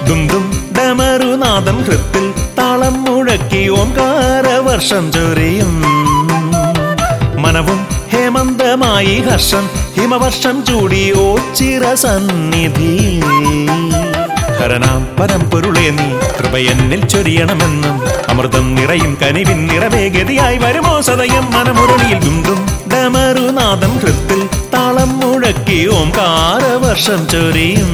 ദും ദും ഡമറുനാദം ഹൃത്തിൽ താളം മുഴക്കി ഓംകാരവർഷം ചൊരിയും മനവും ഹേമന്തമായി ഹർഷം ഹിമവർഷം ചൂടി ഓച്ചിറ സന്നിധി ഹരനാം പരമ്പൊരുളെ നീ കൃപയെന്നിൽ ചൊരിയണമെന്നും അമൃതം നിറയും കനിവിൻ നിറവേഗതിയായി വരുമോ സദയം മനമുരളിയിൽ ദുംദും ഡമറുനാദം ഹൃത്തിൽ താളം മുഴക്കി ഓംകാരവർഷം ചൊരിയും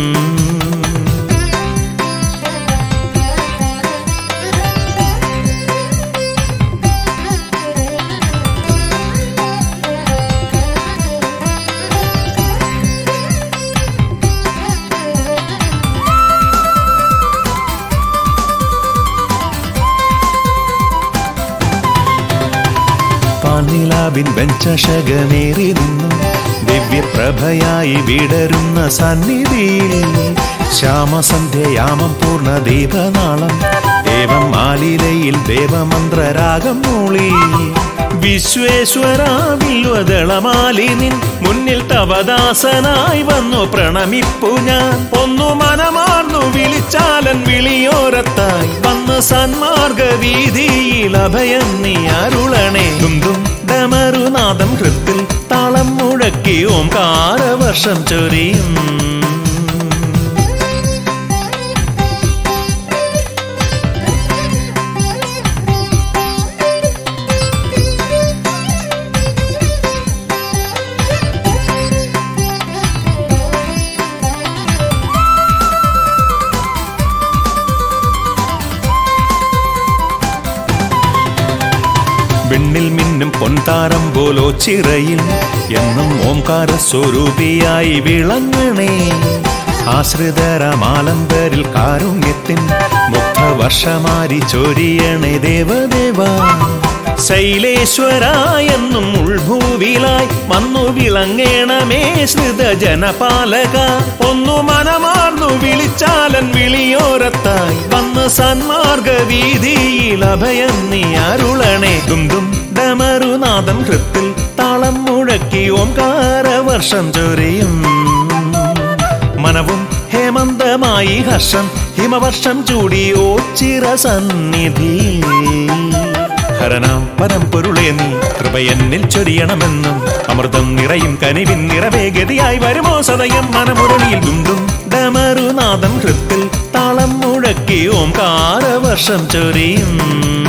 പാനിലാവിൻ വെഞ്ചഷകമേറി നിന്നു ദിവ്യപ്രഭയായി വിടരുന്ന സന്നിധിയിൽ ശ്യാമസന്ധ്യയാമം പൂർണ്ണ ദീപനാളം ദേവം ആലിലയിൽ ദേവമന്ത്രരാഗം മൂളി വിശ്വേശ്വരാവില്വദളമാലി നിൻ മുന്നിൽ തവദാസനായി വന്നു പ്രണമിപ്പു ഞാൻ ഒന്നു മനമാർന്നു വിളിച്ചാലൻ വിളിയോരത്തായി വന്ന് സന്മാർഗ വീതിയിൽ അഭയം നീ അരുളണേ ദും ദും ഡമറുനാദം ഹൃത്തിൽ താളം മുഴക്കി ഓംകാരവർഷം ചൊരിയും വിണ്ണിൽ മിന്നും പൊൻതാരം പോലോ ചിറയിൽ എന്നും ഓംകാര സ്വരൂപിയായി വിളങ്ങണേ ആശ്രിതരമാലന്തരിൽ കാരുണ്യത്തിൻ മുക്തവർഷമാരി ചൊരിയണേ ദേവദേവ ശൈലേശ്വര എന്നും ഉൾഭൂവിലായി വന്നു വിളങ്ങേണമേ ശ്രിത ജനപാലക ഒന്നു മനമാർന്നു വിളിച്ചാലൻ വിളിയോരത്തായി വന്ന് സന്മാർഗ വീതിയിൽ അഭയം നീ അരുളണേ ദും ദും ഡമറുനാദം ഹൃത്തിൽ താളം മുഴക്കി ഓംകാരവർഷം ചൊരിയും മനവും ഹേമന്തമായി ഹർഷം ഹിമവർഷം ചൂടി ഓച്ചിറ സന്നിധി ഹരനാം പരമ്പൊരുളെ നീ കൃപയെന്നിൽ ചൊരിയണമെന്നും അമൃതം നിറയും കനിവിൻ നിറവേഗതിയായി വരുമോ സദയം മനമുരളിയിൽ ദുംദും ഡമറുനാദം ഹൃത്തിൽ താളം മുഴക്കി ഓംകാരവർഷം ചൊരിയും